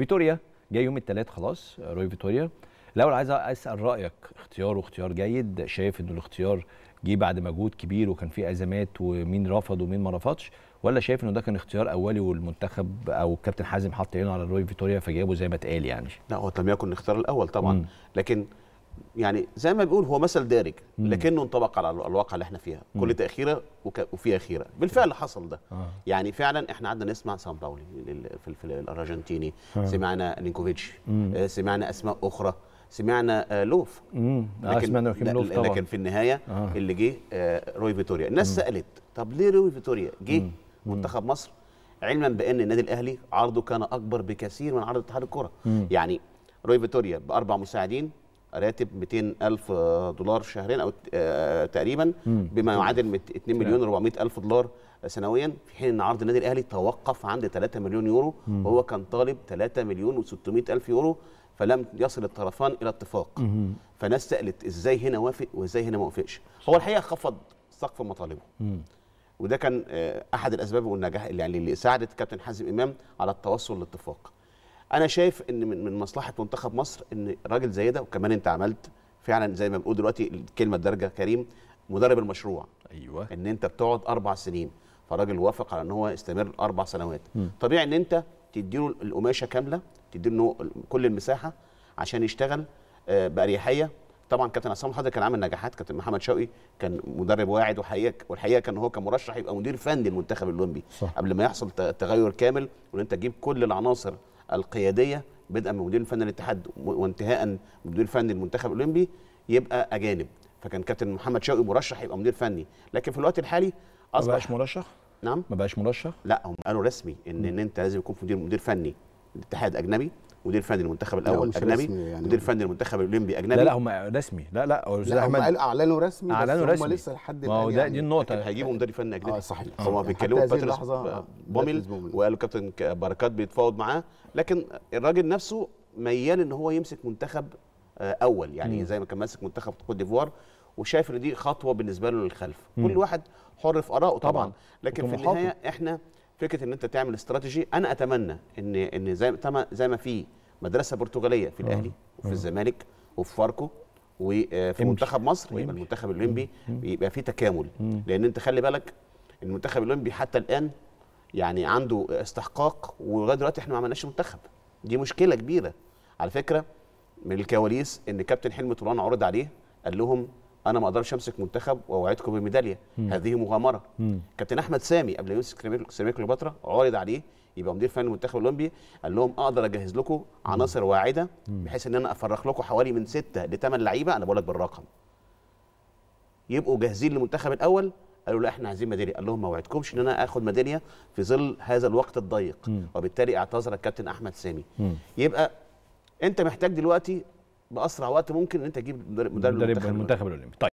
فيتوريا جاي يوم الثلاث خلاص روي فيتوريا الاول عايز اسال رايك اختياره اختيار جيد شايف انه الاختيار جه بعد مجهود كبير وكان في ازمات ومين رفض ومين ما رفضش ولا شايف انه ده كان اختيار اولي والمنتخب او الكابتن حازم حط عينه على روي فيتوريا فجابه زي ما اتقال يعني لا هو لم يكن الاختيار الاول طبعا مم. لكن يعني زي ما بيقول هو مثل دارج لكنه انطبق على الواقع اللي احنا فيها كل تاخيره وك- وفيها خيره بالفعل حصل ده آه. يعني فعلا احنا قعدنا نسمع سان باولي لل- في, في الارجنتيني سمعنا نينكوفيتش آه، سمعنا اسماء اخرى سمعنا آه، لوف امم اه سمعنا لا- كيم لوف لا- طبعا لكن في النهايه آه. آه. اللي جه آه، روي فيتوريا الناس سالت طب ليه روي فيتوريا جه منتخب مصر علما بان النادي الاهلي عرضه كان اكبر بكثير من عرض اتحاد الكره يعني روي فيتوريا باربع مساعدين راتب 200 الف دولار شهريا او آه، تقريبا بما يعادل مت- 2 مليون 400 الف دولار سنويا في حين ان عرض النادي الاهلي توقف عند 3 مليون يورو وهو كان طالب 3 مليون و600 الف يورو فلم يصل الطرفان الى اتفاق فناس سالت ازاي هنا وافق وازاي هنا ما وافقش هو الحقيقه خفض سقف مطالبه وده كان آه، احد الاسباب والنجاح اللي يعني اللي ساعدت كابتن حازم امام على التوصل لاتفاق انا شايف ان من من مصلحه منتخب مصر ان راجل زي ده وكمان انت عملت فعلا زي ما بنقول دلوقتي الكلمه الدارجه كريم مدرب المشروع ايوه ان انت بتقعد اربع سنين فراجل وافق على ان هو يستمر اربع سنوات طبيعي ان انت تديله القماشه كامله تديله كل المساحه عشان يشتغل آه، باريحيه طبعا كابتن عصام حضرتك كان عامل نجاحات كابتن محمد شوقي كان مدرب واعد وحقيقه والحقيقه كان هو كان مرشح يبقى مدير فني للمنتخب الاولمبي صح. قبل ما يحصل ت- تغير كامل وان انت تجيب كل العناصر القياديه بدءا من مدير الفني للاتحاد و- وانتهاء بمدير فني المنتخب الاولمبي يبقى اجانب فكان كابتن محمد شوقي مرشح يبقى مدير فني لكن في الوقت الحالي ما اصبح بقاش مرشح نعم ما بقاش مرشح لا هم قالوا رسمي ان ان انت لازم يكون في مدير مدير فني الاتحاد اجنبي مدير فني المنتخب الاول مش اجنبي رسمي يعني. مدير فني المنتخب الاولمبي اجنبي لا لا هم رسمي لا لا هو الاستاذ لا هم احمد قالوا اعلنوا رسمي اعلنوا بس رسمي هم لسه لحد ما هو الآن ده يعني دي النقطه لكن هيجيبوا مدرب فني اجنبي اه صحيح هم حتى بيتكلموا هذه باتريس اللحظة بوميل باتريس بوميل. وقالوا كابتن ك- بركات بيتفاوض معاه لكن الراجل نفسه ميال ان هو يمسك منتخب آه، اول يعني زي ما كان ماسك منتخب كوت ديفوار وشايف ان دي خطوه بالنسبه له للخلف كل واحد حر في ارائه طبعا, طبعاً. لكن في وطموحاته. النهايه احنا فكره ان انت تعمل استراتيجي انا اتمنى ان ان زي ما زي ما في مدرسه برتغاليه في الاهلي وفي الزمالك وفي فاركو وفي منتخب مصر يبقى وإنبي. المنتخب الاولمبي يبقى فيه تكامل لان انت خلي بالك المنتخب الاولمبي حتى الان يعني عنده استحقاق ولغايه دلوقتي احنا ما عملناش منتخب دي مشكله كبيره على فكره من الكواليس ان كابتن حلمي طولان عرض عليه قال لهم انا ما اقدرش امسك منتخب واوعدكم بميداليه هذه مغامره كابتن احمد سامي قبل ما يمسك سيراميك- سيراميكا كليوباترا عرض عليه يبقى مدير فني المنتخب الاولمبي قال لهم اقدر اجهز لكم عناصر واعده بحيث ان انا افرغ لكم حوالي من ستة لثمان لعيبه انا بقول لك بالرقم يبقوا جاهزين للمنتخب الاول قالوا لا احنا عايزين ميداليه قال لهم ما وعدكمش ان انا اخد ميداليه في ظل هذا الوقت الضيق وبالتالي اعتذر الكابتن احمد سامي يبقى انت محتاج دلوقتي باسرع وقت ممكن ان انت تجيب مدرب مدرب مدرب المنتخب الأولمبي. المنتخب الاولمبي طيب